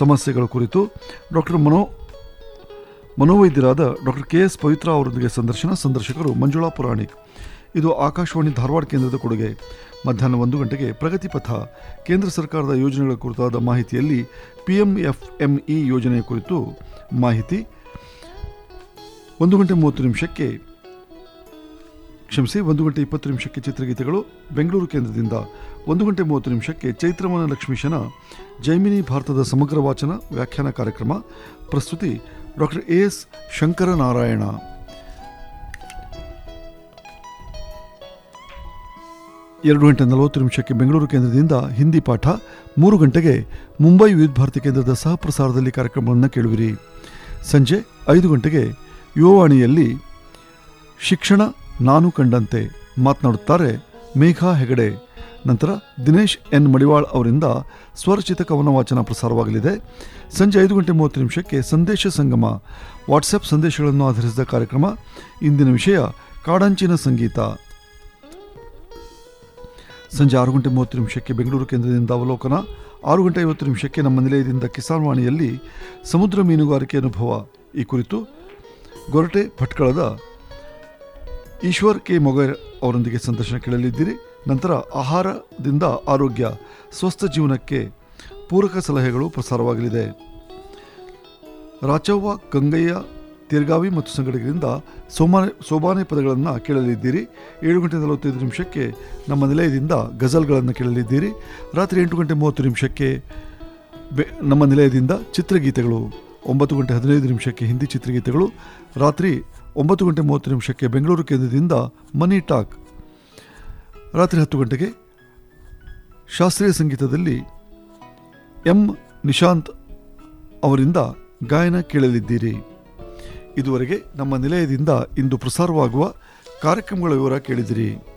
ಸಮಸ್ಯೆಗಳ ಕುರಿತು ಡಾಕ್ಟರ್ ಮನೋ ಮನೋವೈದ್ಯರಾದ ಡಾಕ್ಟರ್ ಕೆ ಎಸ್ ಪವಿತ್ರ ಅವರೊಂದಿಗೆ ಸಂದರ್ಶನ ಸಂದರ್ಶಕರು ಮಂಜುಳಾ ಪುರಾಣಿಕ್ ಇದು ಆಕಾಶವಾಣಿ ಧಾರವಾಡ ಕೇಂದ್ರದ ಕೊಡುಗೆ ಮಧ್ಯಾಹ್ನ ಒಂದು ಗಂಟೆಗೆ ಪ್ರಗತಿ ಪಥ ಕೇಂದ್ರ ಸರ್ಕಾರದ ಯೋಜನೆಗಳ ಕುರಿತಾದ ಮಾಹಿತಿಯಲ್ಲಿ ಪಿಎಂಎಫ್ಎಂಇ ಯೋಜನೆಯ ಕುರಿತು ಮಾಹಿತಿ ಒಂದು ಗಂಟೆ ಮೂವತ್ತು ನಿಮಿಷಕ್ಕೆ ಕ್ಷಮಿಸಿ ಒಂದು ಗಂಟೆ ಇಪ್ಪತ್ತು ನಿಮಿಷಕ್ಕೆ ಚಿತ್ರಗೀತೆಗಳು ಬೆಂಗಳೂರು ಕೇಂದ್ರದಿಂದ ಒಂದು ಗಂಟೆ ಮೂವತ್ತು ನಿಮಿಷಕ್ಕೆ ಚೈತ್ರಮನ ಲಕ್ಷ್ಮೀಶನ ಜೈಮಿನಿ ಭಾರತದ ಸಮಗ್ರ ವಾಚನ ವ್ಯಾಖ್ಯಾನ ಕಾರ್ಯಕ್ರಮ ಪ್ರಸ್ತುತಿ ಡಾಕ್ಟರ್ ಎ ಎಸ್ ಶಂಕರನಾರಾಯಣ ಎರಡು ಗಂಟೆ ನಲವತ್ತು ನಿಮಿಷಕ್ಕೆ ಬೆಂಗಳೂರು ಕೇಂದ್ರದಿಂದ ಹಿಂದಿ ಪಾಠ ಮೂರು ಗಂಟೆಗೆ ಮುಂಬೈ ವಿವಿಧ ಭಾರತಿ ಕೇಂದ್ರದ ಸಹ ಪ್ರಸಾರದಲ್ಲಿ ಕಾರ್ಯಕ್ರಮವನ್ನು ಕೇಳುವಿರಿ ಸಂಜೆ ಐದು ಗಂಟೆಗೆ ಯುವವಾಣಿಯಲ್ಲಿ ಶಿಕ್ಷಣ ನಾನು ಕಂಡಂತೆ ಮಾತನಾಡುತ್ತಾರೆ ಮೇಘಾ ಹೆಗಡೆ ನಂತರ ದಿನೇಶ್ ಎನ್ ಮಡಿವಾಳ್ ಅವರಿಂದ ಸ್ವರಚಿತ ಕವನ ವಾಚನ ಪ್ರಸಾರವಾಗಲಿದೆ ಸಂಜೆ ಐದು ಗಂಟೆ ಮೂವತ್ತು ನಿಮಿಷಕ್ಕೆ ಸಂದೇಶ ಸಂಗಮ ವಾಟ್ಸಪ್ ಸಂದೇಶಗಳನ್ನು ಆಧರಿಸಿದ ಕಾರ್ಯಕ್ರಮ ಇಂದಿನ ವಿಷಯ ಕಾಡಂಚಿನ ಸಂಗೀತ ಸಂಜೆ ಆರು ಗಂಟೆ ಮೂವತ್ತು ನಿಮಿಷಕ್ಕೆ ಬೆಂಗಳೂರು ಕೇಂದ್ರದಿಂದ ಅವಲೋಕನ ಆರು ಗಂಟೆ ಐವತ್ತು ನಿಮಿಷಕ್ಕೆ ನಮ್ಮ ನಿಲಯದಿಂದ ಕಿಸಾನ್ ವಾಣಿಯಲ್ಲಿ ಸಮುದ್ರ ಮೀನುಗಾರಿಕೆ ಅನುಭವ ಈ ಕುರಿತು ಗೊರಟೆ ಭಟ್ಕಳದ ಈಶ್ವರ್ ಕೆ ಮೊಗೇರ್ ಅವರೊಂದಿಗೆ ಸಂದರ್ಶನ ಕೇಳಲಿದ್ದೀರಿ ನಂತರ ಆಹಾರದಿಂದ ಆರೋಗ್ಯ ಸ್ವಸ್ಥ ಜೀವನಕ್ಕೆ ಪೂರಕ ಸಲಹೆಗಳು ಪ್ರಸಾರವಾಗಲಿದೆ ರಾಚವ್ವ ಗಂಗಯ್ಯ ತೀರ್ಗಾವಿ ಮತ್ತು ಸಂಘಟಕರಿಂದ ಸೋಮಾನೆ ಸೋಬಾನೆ ಪದಗಳನ್ನು ಕೇಳಲಿದ್ದೀರಿ ಏಳು ಗಂಟೆ ನಲವತ್ತೈದು ನಿಮಿಷಕ್ಕೆ ನಮ್ಮ ನಿಲಯದಿಂದ ಗಜಲ್ಗಳನ್ನು ಕೇಳಲಿದ್ದೀರಿ ರಾತ್ರಿ ಎಂಟು ಗಂಟೆ ಮೂವತ್ತು ನಿಮಿಷಕ್ಕೆ ಬೆ ನಮ್ಮ ನಿಲಯದಿಂದ ಚಿತ್ರಗೀತೆಗಳು ಒಂಬತ್ತು ಗಂಟೆ ಹದಿನೈದು ನಿಮಿಷಕ್ಕೆ ಹಿಂದಿ ಚಿತ್ರಗೀತೆಗಳು ರಾತ್ರಿ ಒಂಬತ್ತು ಗಂಟೆ ಮೂವತ್ತು ನಿಮಿಷಕ್ಕೆ ಬೆಂಗಳೂರು ಕೇಂದ್ರದಿಂದ ಮನಿ ಟಾಕ್ ರಾತ್ರಿ ಹತ್ತು ಗಂಟೆಗೆ ಶಾಸ್ತ್ರೀಯ ಸಂಗೀತದಲ್ಲಿ ಎಂ ನಿಶಾಂತ್ ಅವರಿಂದ ಗಾಯನ ಕೇಳಲಿದ್ದೀರಿ ಇದುವರೆಗೆ ನಮ್ಮ ನಿಲಯದಿಂದ ಇಂದು ಪ್ರಸಾರವಾಗುವ ಕಾರ್ಯಕ್ರಮಗಳ ವಿವರ ಕೇಳಿದಿರಿ